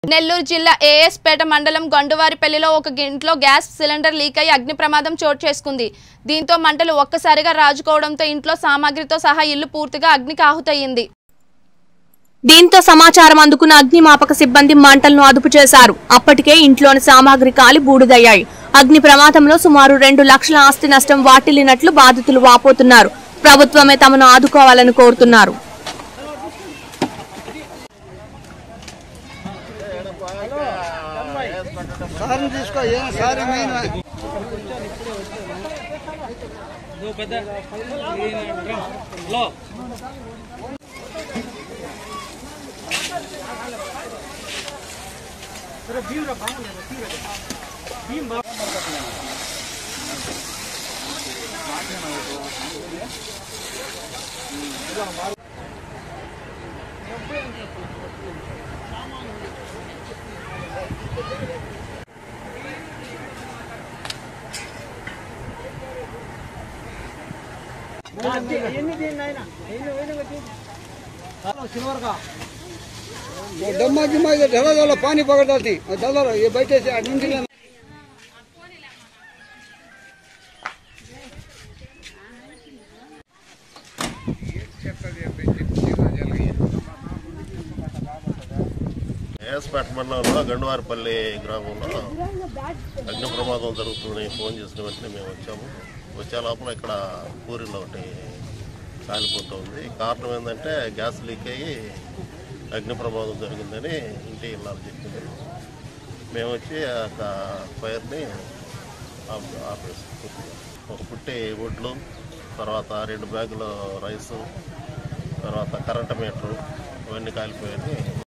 నెల్లూరు జిల్లా ఏఎస్పేట మండలం గండువారిపల్లిలో ఒక ఇంట్లో గ్యాస్ సిలిండర్ లీక్ అయి అగ్ని ప్రమాదం చోటు చేసుకుంది దీంతో మంటలు ఒక్కసారిగా రాజుకోవడంతో ఇంట్లో సామాగ్రితో సహా ఇల్లు పూర్తిగా అగ్నికి ఆహుతయ్యింది దీంతో సమాచారం అందుకున్న అగ్నిమాపక సిబ్బంది మంటలను అదుపు చేశారు అప్పటికే ఇంట్లోని సామాగ్రి కాలి బూడిదయ్యాయి అగ్ని ప్రమాదంలో సుమారు రెండు లక్షల ఆస్తి నష్టం వాటిల్లినట్లు బాధితులు వాపోతున్నారు ప్రభుత్వమే తమను ఆదుకోవాలని కోరుతున్నారు సార్ని తీసుకో ఏం సార్ మెయిన్ डम्मा जिम्मा इधर ढला ढला पानी पकड़ डालती और ढला रहो, ये बैठे से आदमी के लिए ఏఎస్పేట మండలంలో గండువారిపల్లి గ్రామంలో అగ్ని ప్రమాదం జరుగుతుందని ఫోన్ చేసిన వెంటనే మేము వచ్చాము వచ్చే లోపల ఇక్కడ పూరిలో ఒకటి కాలిపోతూ ఉంది కారణం ఏంటంటే గ్యాస్ లీక్ అయ్యి అగ్ని ప్రమాదం జరిగిందని ఇంటి ఇల్లాలు చెప్పింది మేము వచ్చి ఆ ఫైర్ని ఆఫ్ ఆపేసి ఒక పుట్టి వడ్లు తర్వాత రెండు బ్యాగులు రైసు తర్వాత కరెంట్ మీటరు ఇవన్నీ కాలిపోయాయి